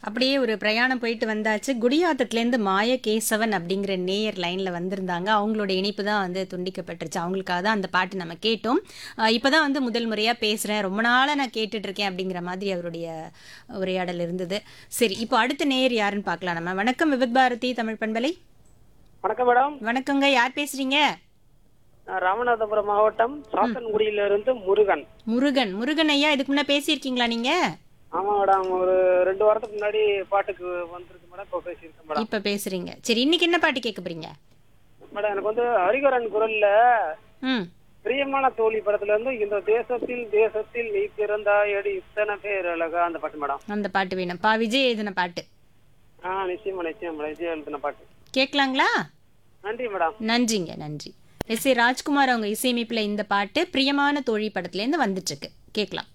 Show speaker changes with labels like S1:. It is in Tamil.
S1: அப்படியே ஒரு பிரயாணம் போயிட்டு வந்தாச்சு குடியாத்தத்துலேருந்து மாய கேசவன் அப்படிங்கிற நேயர் லைனில் வந்திருந்தாங்க அவங்களோட இணைப்பு தான் வந்து துண்டிக்கப்பட்டுருச்சு அவங்களுக்காக தான் அந்த பாட்டு நம்ம கேட்டோம் இப்போ தான் வந்து முதல் முறையாக பேசுகிறேன் ரொம்ப நாளாக நான் கேட்டுட்டு இருக்கேன் அப்படிங்கிற மாதிரி அவருடைய உரையாடல் இருந்தது சரி இப்போ அடுத்த நேயர் யாருன்னு பார்க்கலாம் நம்ம வணக்கம் விவித் பாரதி தமிழ் பண்பலை
S2: வணக்கம் மேடம்
S1: வணக்கங்க யார் பேசுறீங்க
S2: நான் ராமநாதபுரம் மாவட்டம் சாத்தன்குடியில இருந்து முருகன்
S1: முருகன் முருகன் ஐயா இதுக்கு முன்னே பேசியிருக்கீங்களா நீங்கள்
S2: ஆமா மேடம் ஒரு ரெண்டு வாரத்துக்கு முன்னாடி பாட்டுக்கு வந்திருக்கு மேடம் இப்போ பேசியிருக்கேன் மேடம்
S1: இப்போ பேசுகிறீங்க சரி இன்னைக்கு என்ன பாட்டு கேட்க போறீங்க
S2: மேடம் எனக்கு வந்து ஹரிகரன் குரல்ல
S1: ம்
S2: பிரியமான தோழி படத்துல இருந்து இந்த தேசத்தில் தேசத்தில் நீ பிறந்தாயடி இத்தனை பேர் அழகா அந்த பாட்டு மேடம்
S1: அந்த பாட்டு வேணும் பா விஜய் எழுதின பாட்டு
S2: ஆ நிச்சயமா நிச்சயம் மேடம் விஜய் எழுதின பாட்டு
S1: கேட்கலாங்களா
S2: நன்றி மேடம்
S1: நன்றிங்க நன்றி எஸ் ஏ ராஜ்குமார் அவங்க இசையமைப்பில் இந்த பாட்டு பிரியமான தோழி படத்துலேருந்து வந்துட்டுருக்கு கேட்கலாம்